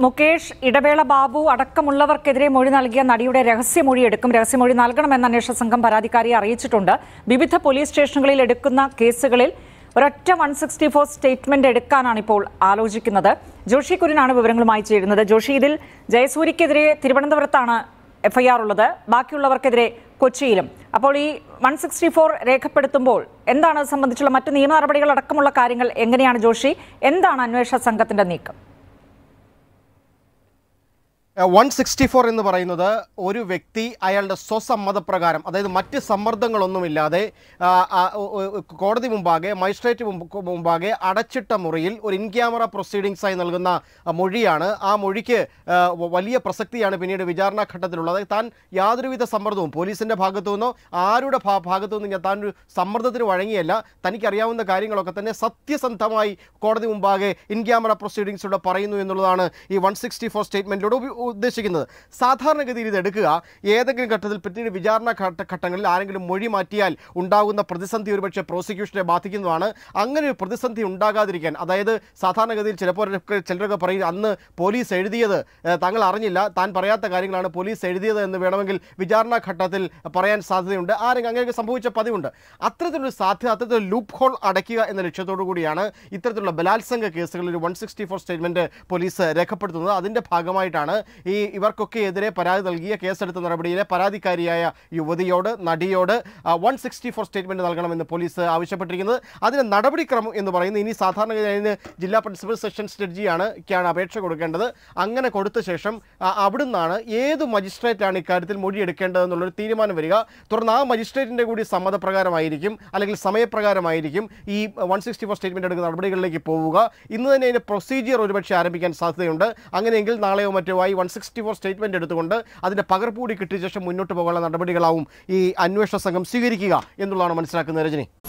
മുകേഷ് ഇടവേള ബാബു അടക്കമുള്ളവർക്കെതിരെ മൊഴി നൽകിയ നടിയുടെ രഹസ്യമൊഴി എടുക്കും രഹസ്യമൊഴി നൽകണമെന്ന് അന്വേഷണ സംഘം പരാതിക്കാരിയെ അറിയിച്ചിട്ടുണ്ട് വിവിധ പോലീസ് സ്റ്റേഷനുകളിൽ എടുക്കുന്ന കേസുകളിൽ ഒരൊറ്റ വൺ സിക്സ്റ്റി ഫോർ സ്റ്റേറ്റ്മെന്റ് എടുക്കാനാണ് ഇപ്പോൾ ആലോചിക്കുന്നത് ജോഷി കുര്യനാണ് വിവരങ്ങളുമായി ചേരുന്നത് ജോഷി ഇതിൽ ജയസൂര്യക്കെതിരെ തിരുവനന്തപുരത്താണ് എഫ്ഐആർ ഉള്ളത് ബാക്കിയുള്ളവർക്കെതിരെ കൊച്ചിയിലും അപ്പോൾ ഈ വൺ സിക്സ്റ്റി ഫോർ രേഖപ്പെടുത്തുമ്പോൾ എന്താണ് അത് സംബന്ധിച്ചുള്ള മറ്റ് നിയമ നടപടികൾ അടക്കമുള്ള കാര്യങ്ങൾ എങ്ങനെയാണ് ജോഷി എന്താണ് അന്വേഷണ സംഘത്തിന്റെ നീക്കം വൺ സിക്സ്റ്റി ഫോർ എന്ന് പറയുന്നത് ഒരു വ്യക്തി അയാളുടെ സ്വസമ്മതപ്രകാരം അതായത് മറ്റ് സമ്മർദ്ദങ്ങളൊന്നുമില്ലാതെ ആ, ആ, ഒ- ഒ- കോടതി മുമ്പാകെ മജിസ്ട്രേറ്റ് മുമ്പ് മുമ്പാകെ അടച്ചിട്ട മുറിയിൽ ഒരു ഇൻ ക്യാമറ പ്രൊസീഡിങ്സ് ആയി നൽകുന്ന ആ, മൊഴിയാണ് ആ മൊഴിക്ക് ആ, വ- വലിയ പ്രസക്തിയാണ് പിന്നീട് വിചാരണ ഘട്ടത്തിലുള്ളത് താൻ യാതൊരുവിധ സമ്മർദ്ദവും പോലീസിന്റെ ഭാഗത്തു നിന്നോ ആരുടെ ഭാ- ഭാഗത്തു നിന്നോ ഞാൻ താൻ ഒരു സമ്മർദ്ദത്തിന് വഴങ്ങിയല്ല തനിക്കറിയാവുന്ന കാര്യങ്ങളൊക്കെ തന്നെ സത്യസന്ധമായി കോടതി മുമ്പാകെ ഇൻ ക്യാമറ പ്രൊസീഡിങ്സിലൂടെ പറയുന്നു എന്നുള്ളതാണ് ഈ വൺ സിക്സ്റ്റി ഫോർ സ്റ്റേറ്റ്മെൻറ്റിലൂടെ ഉപ- ഉദ്ദേശിക്കുന്നത് സാധാരണഗതിയിൽ ഇത് എടുക്കുക ഏതെങ്കിലും ഘട്ടത്തിൽ പിന്നീട് വിചാരണ ഘട്ട ഘട്ടങ്ങളിൽ ആരെങ്കിലും മൊഴി മാറ്റിയാൽ ഉണ്ടാകുന്ന പ്രതിസന്ധി ഒരുപക്ഷെ പ്രോസിക്യൂഷനെ ബാധിക്കുന്നതാണ് അങ്ങനെ ഒരു പ്രതിസന്ധി ഉണ്ടാകാതിരിക്കാൻ അതായത് സാധാരണഗതിയിൽ ചിലപ്പോൾ ചിലരൊക്കെ- ചിലരൊക്കെ പറയും അന്ന് പോലീസ് എഴുതിയത് ഏഹ്, താങ്കൾ അറിഞ്ഞില്ല താൻ പറയാത്ത കാര്യങ്ങളാണ് പോലീസ് എഴുതിയത് എന്ന് വേണമെങ്കിൽ വിചാരണ ഘട്ടത്തിൽ പറയാൻ സാധ്യതയുണ്ട് ആരെങ്കിലും അങ്ങനെയൊക്കെ സംഭവിച്ച പതിവുണ്ട് അത്തരത്തിലൊരു സാധ്യത അത്തരത്തിലൊരു ലൂപ്പ് ഹോൾ അടയ്ക്കുക എന്ന ലക്ഷ്യത്തോടു കൂടിയാണ് ഇത്തരത്തിലുള്ള ബലാത്സംഗ കേസുകളിൽ ഒരു one sixty four statement police രേഖപ്പെടുത്തുന്നത് അതിന്റെ ഭാഗമായിട്ടാണ് ഈ ഇവർക്കൊക്കെ എതിരെ പരാതി നൽകിയ കേസെടുത്ത നടപടിയിലെ പരാതിക്കാരിയായ യുവതിയോട് നടിയോട് വൺ സിക്സ്റ്റി ഫോർ സ്റ്റേറ്റ്മെന്റ് നൽകണമെന്ന് പോലീസ് ആവശ്യപ്പെട്ടിരിക്കുന്നത് അതിന് നടപടിക്രമം എന്ന് പറയുന്നത് ഇനി സാധാരണ അതിന് ജില്ലാ പ്രിൻസിപ്പൽ സെഷൻസ് ജഡ്ജിയാണ് ക്കാണ് അപേക്ഷ കൊടുക്കേണ്ടത് അങ്ങനെ കൊടുത്ത ശേഷം ആ, അവിടുന്നാണ് ഏത് മജിസ്ട്രേറ്റാണ് ഇക്കാര്യത്തിൽ മൊഴി എടുക്കേണ്ടതെന്നുള്ളൊരു തീരുമാനം വരിക തുടർന്ന് ആ മജിസ്ട്രേറ്റിന്റെ കൂടി സമ്മതപ്രകാരമായിരിക്കും അല്ലെങ്കിൽ സമയപ്രകാരമായിരിക്കും ഈ വൺ സിക്സ്റ്റി ഫോർ സ്റ്റേറ്റ്മെന്റ് എടുക്കുന്ന നടപടികളിലേക്ക് പോവുക ഇന്ന് തന്നെ അതിന്റെ പ്രൊസീജിയർ ഒരുപക്ഷെ ആരംഭിക്കാൻ സാധ്യതയുണ്ട് അങ്ങനെയെങ്കിൽ നാളെയോ മറ്റോ ആയി വൺ സിക്സ്റ്റി ഫോർ സ്റ്റേറ്റ്മെന്റ് എടുത്തുകൊണ്ട് അതിന്റെ പകർപ്പ് കൂടി കിട്ടിയ ശേഷം മുന്നോട്ട് പോകാനുള്ള നടപടികളാവും ഈ അന്വേഷണ സംഘം സ്വീകരിക്കുക എന്നുള്ളതാണ് മനസ്സിലാക്കുന്നത് രജനി